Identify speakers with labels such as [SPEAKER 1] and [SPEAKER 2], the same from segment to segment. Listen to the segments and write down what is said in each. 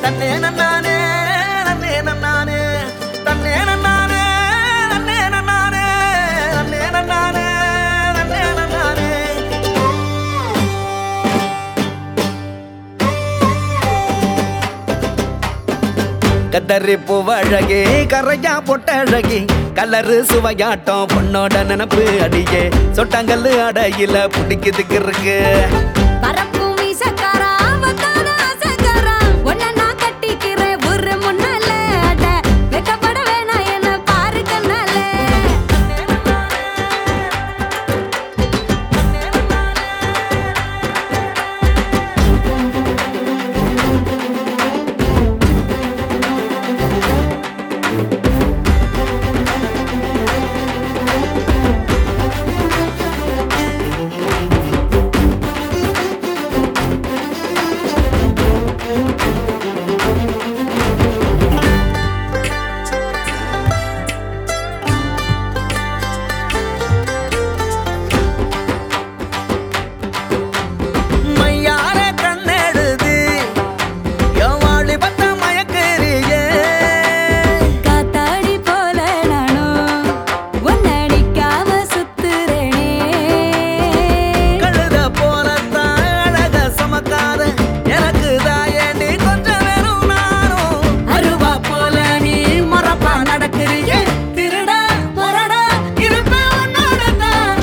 [SPEAKER 1] தன்னே நன்னானே நன்னே நன்னானே தன்னே நன்னானே நன்னே நன்னானே நன்னே நன்னானே நன்னே நன்னானே கத்தரி பூவழகி கரையா பொட்டழகி கலரு சுவையாட்டம் பொண்ணோட நினப்பு அடியே சொட்டாங்கல்லு அடையில பிடிக்குதுக்கு இருக்கு
[SPEAKER 2] பரப்பு மீசக்காரா வந்தான ஆசைக்காரா உன்னை நான் கட்டிக்கிறேன் ஒரு முன்னால அட வெக்கப்பட வேணாம் என்ன பாரு கண்ணால
[SPEAKER 1] மையார கண்ணெடுது என் வாழி பத்த மயக்கறியே
[SPEAKER 2] காத்தாடி போல நானும் உன்னை அடிக்காம சுத்துறேனே
[SPEAKER 1] கழுத போலத்தான் அழக சமக்காத எனக்கு தாயண்டி கொஞ்சம் வெறும் நானும் அருவா போல நீ மரப்பா நடக்கிறியே திருடா முரடா இருப்பேன் உன்னோட தான்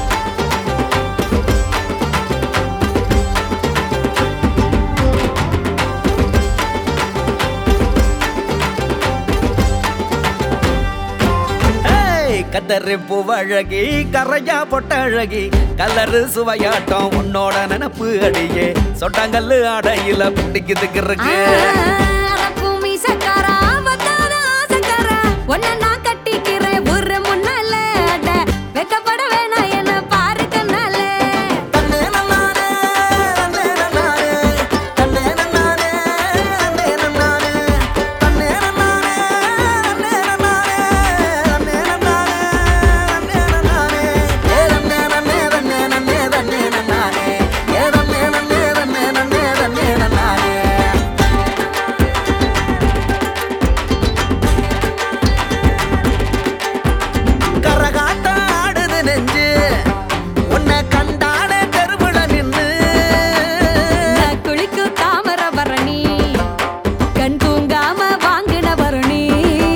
[SPEAKER 1] ஏய், கத்தரி பூவழகி கரையா பொட்டழகி கலரு சுவையாட்டம் உன்னோட நினப்பு அடியே சொட்டாங்கல்லு அடையில பிடிக்குதுக்கு இருக்கு
[SPEAKER 2] அரப்பு மீசக்காரா வந்தான ஆசைக்காரா உன்னை நான் கட்டிக்கிறேன் ஒரு முன்னால அட வெக்கப்பட வேணாம் என்ன பாரு கண்ணால
[SPEAKER 1] தன்னே நன்னானே, தன்னே நன்னானே, தன்னே நன்னானே, தன்னே நன்னானே, தன்னே நன்னானே, தன்னே நன்னானே, தன்னே நன்னானே, தன்னே நன்னானே. ஏ தன்னே நன்னே, தன்னே நன்னே, தன்னே நன்னானே. ஏ தன்னே நன்னே, தன்னே நன்னே, தன்னே நன்னானே. கரகாட்டம் ஆடுது நெஞ்சு உன்னை கண்டானே தெருவுல நின்னு
[SPEAKER 2] நான் குளிக்கும் தாமர பரணி கண் தூங்காம வாங்கின பரணி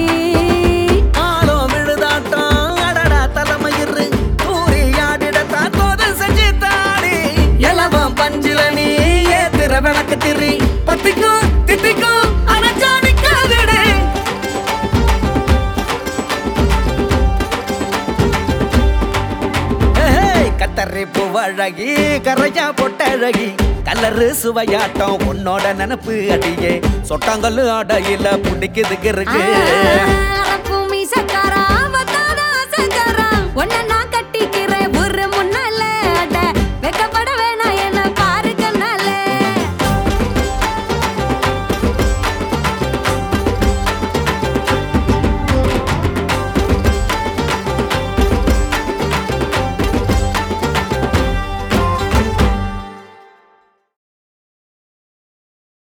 [SPEAKER 1] ஆலோ விழுதாட்டம் அடடா தலைமயிறு தூரி ஆடிடத்தான் தோது செஞ்சு தாடி எலவம் பஞ்சில நீ ஏத்துற விளக்கு திரி பத்திக்கும் தித்திக்கும் அனச்சா நிக்காதுடே ஏய், கத்தரி பூவழகி கரையா பொட்டழகி கலரு சுவையாட்டம் உன்னோட நினப்பு அடியே சொட்டாங்கல்லு அடையில பிடிக்குதுக்கு இருக்கு
[SPEAKER 2] ஆ,